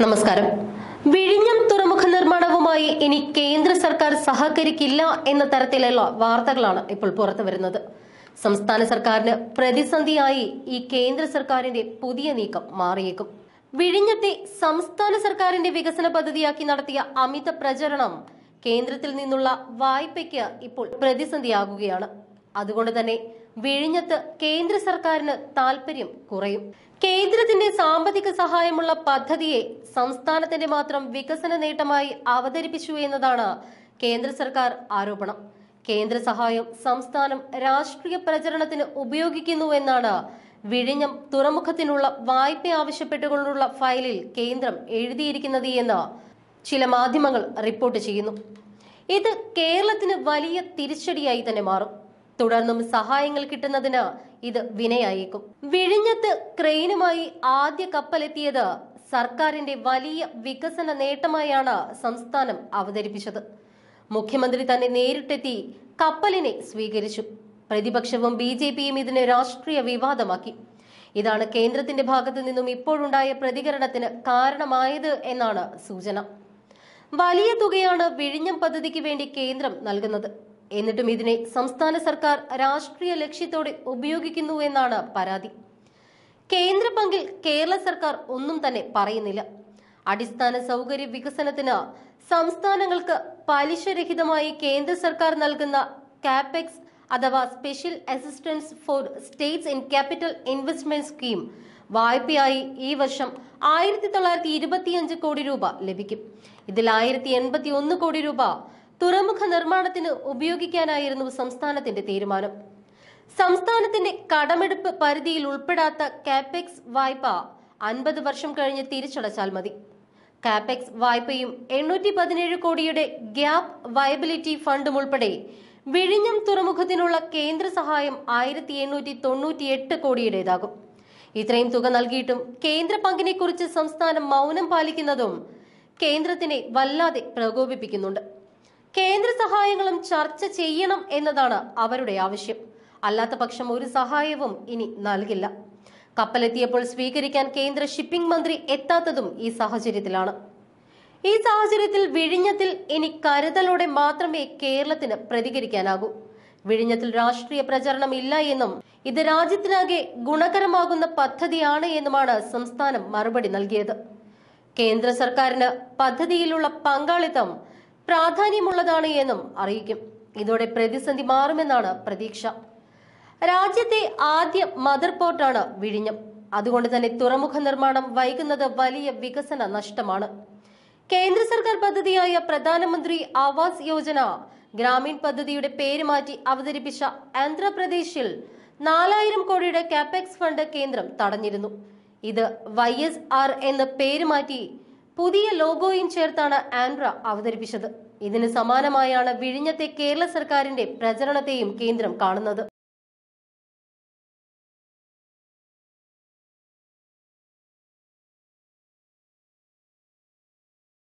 നമസ്കാരം വിഴിഞ്ഞം തുറമുഖ നിർമ്മാണവുമായി ഇനി കേന്ദ്ര സർക്കാർ സഹകരിക്കില്ല എന്ന തരത്തിലുള്ള വാർത്തകളാണ് ഇപ്പോൾ പുറത്തു വരുന്നത് സംസ്ഥാന സർക്കാരിന് പ്രതിസന്ധിയായി ഈ കേന്ദ്ര സർക്കാരിന്റെ പുതിയ നീക്കം മാറിയേക്കും വിഴിഞ്ഞത്തെ സംസ്ഥാന സർക്കാരിന്റെ വികസന പദ്ധതിയാക്കി നടത്തിയ അമിത പ്രചരണം കേന്ദ്രത്തിൽ നിന്നുള്ള വായ്പയ്ക്ക് ഇപ്പോൾ പ്രതിസന്ധിയാകുകയാണ് അതുകൊണ്ട് തന്നെ വിഴിഞ്ഞത്ത് കേന്ദ്ര സർക്കാരിന് താൽപര്യം കുറയും കേന്ദ്രത്തിന്റെ സാമ്പത്തിക സഹായമുള്ള പദ്ധതിയെ സംസ്ഥാനത്തിന്റെ മാത്രം വികസന നേട്ടമായി അവതരിപ്പിച്ചു എന്നതാണ് കേന്ദ്ര സർക്കാർ ആരോപണം കേന്ദ്ര സഹായം സംസ്ഥാനം രാഷ്ട്രീയ പ്രചരണത്തിന് ഉപയോഗിക്കുന്നു എന്നാണ് വിഴിഞ്ഞം തുറമുഖത്തിനുള്ള വായ്പ ആവശ്യപ്പെട്ടുകൊണ്ടുള്ള ഫയലിൽ കേന്ദ്രം എഴുതിയിരിക്കുന്നത് എന്ന് ചില മാധ്യമങ്ങൾ റിപ്പോർട്ട് ചെയ്യുന്നു ഇത് കേരളത്തിന് വലിയ തിരിച്ചടിയായി തന്നെ മാറും തുടർന്നും സഹായങ്ങൾ കിട്ടുന്നതിന് ഇത് വിനയായേക്കും വിഴിഞ്ഞത്ത് ക്രെയിനുമായി ആദ്യ കപ്പലെത്തിയത് സർക്കാരിന്റെ വലിയ വികസന നേട്ടമായാണ് സംസ്ഥാനം അവതരിപ്പിച്ചത് മുഖ്യമന്ത്രി തന്നെ നേരിട്ടെത്തി കപ്പലിനെ സ്വീകരിച്ചു പ്രതിപക്ഷവും ബി ജെ പിയും ഇതിനെ രാഷ്ട്രീയ വിവാദമാക്കി ഇതാണ് കേന്ദ്രത്തിന്റെ ഭാഗത്തു നിന്നും ഇപ്പോഴുണ്ടായ പ്രതികരണത്തിന് കാരണമായത് എന്നാണ് സൂചന വലിയ തുകയാണ് വിഴിഞ്ഞം പദ്ധതിക്ക് വേണ്ടി കേന്ദ്രം നൽകുന്നത് എന്നിട്ടും ഇതിനെ സംസ്ഥാന സർക്കാർ രാഷ്ട്രീയ ലക്ഷ്യത്തോടെ ഉപയോഗിക്കുന്നു എന്നാണ് പരാതി കേന്ദ്ര പങ്കിൽ കേരള സർക്കാർ ഒന്നും തന്നെ പറയുന്നില്ല അടിസ്ഥാന സൗകര്യ വികസനത്തിന് സംസ്ഥാനങ്ങൾക്ക് പലിശരഹിതമായി കേന്ദ്ര സർക്കാർ നൽകുന്ന കാപെക്സ് അഥവാ special assistance for states in capital investment scheme വായ്പയായി ഈ വർഷം ആയിരത്തി തൊള്ളായിരത്തി ഇരുപത്തിയഞ്ച് കോടി രൂപ ലഭിക്കും ഇതിൽ ആയിരത്തി എൺപത്തി ഒന്ന് കോടി രൂപ തുറമുഖ നിർമ്മാണത്തിന് ഉപയോഗിക്കാനായിരുന്നു സംസ്ഥാനത്തിന്റെ തീരുമാനം സംസ്ഥാനത്തിന്റെ കടമെടുപ്പ് പരിധിയിൽ ഉൾപ്പെടാത്ത കാപെക്സ് വായ്പ അൻപത് വർഷം കഴിഞ്ഞ് തിരിച്ചടച്ചാൽ മതി കാപെക്സ് വായ്പയും എണ്ണൂറ്റി പതിനേഴ് കോടിയുടെ ഗ്യാപ് വയബിലിറ്റി ഫണ്ടും ഉൾപ്പെടെ വിഴിഞ്ഞം തുറമുഖത്തിനുള്ള കേന്ദ്ര സഹായം ആയിരത്തി എണ്ണൂറ്റി തൊണ്ണൂറ്റി എട്ട് കോടിയുടേതാകും ഇത്രയും തുക നൽകിയിട്ടും കേന്ദ്ര പങ്കിനെ കുറിച്ച് സംസ്ഥാനം മൗനം പാലിക്കുന്നതും കേന്ദ്രത്തിനെ വല്ലാതെ പ്രകോപിപ്പിക്കുന്നുണ്ട് കേന്ദ്ര സഹായങ്ങളും ചർച്ച ചെയ്യണം എന്നതാണ് അവരുടെ ആവശ്യം അല്ലാത്ത പക്ഷം ഒരു സഹായവും ഇനി നൽകില്ല കപ്പലെത്തിയപ്പോൾ സ്വീകരിക്കാൻ കേന്ദ്ര ഷിപ്പിംഗ് മന്ത്രി എത്താത്തതും ഈ സാഹചര്യത്തിലാണ് ഈ സാഹചര്യത്തിൽ വിഴിഞ്ഞത്തിൽ ഇനി കരുതലോടെ മാത്രമേ കേരളത്തിന് പ്രതികരിക്കാനാകൂ വിഴിഞ്ഞത്തിൽ രാഷ്ട്രീയ പ്രചരണം ഇല്ല എന്നും ഇത് രാജ്യത്തിനാകെ ഗുണകരമാകുന്ന പദ്ധതിയാണ് എന്നുമാണ് സംസ്ഥാനം മറുപടി നൽകിയത് കേന്ദ്ര സർക്കാരിന് പദ്ധതിയിലുള്ള പങ്കാളിത്തം പ്രാധാന്യമുള്ളതാണ് എന്നും അറിയിക്കും ഇതോടെ പ്രതിസന്ധി മാറുമെന്നാണ് പ്രതീക്ഷ രാജ്യത്തെ ആദ്യ മദർ പോർട്ടാണ് വിഴിഞ്ഞം അതുകൊണ്ട് തന്നെ തുറമുഖ നിർമ്മാണം വൈകുന്നത് വലിയ വികസന നഷ്ടമാണ് കേന്ദ്ര സർക്കാർ പദ്ധതിയായ പ്രധാനമന്ത്രി ആവാസ് യോജന ഗ്രാമീൺ പദ്ധതിയുടെ പേര് മാറ്റി അവതരിപ്പിച്ച ആന്ധ്രാപ്രദേശിൽ നാലായിരം കോടിയുടെ കാപെക്സ് ഫണ്ട് കേന്ദ്രം തടഞ്ഞിരുന്നു ഇത് വൈ എസ് ആർ എന്ന് പേര് മാറ്റി പുതിയ ലോഗോയും ചേർത്താണ് ആൻഡ്ര അവതരിപ്പിച്ചത് ഇതിന് സമാനമായാണ് വിഴിഞ്ഞത്തെ കേരള സർക്കാരിന്റെ പ്രചരണത്തെയും കേന്ദ്രം കാണുന്നത്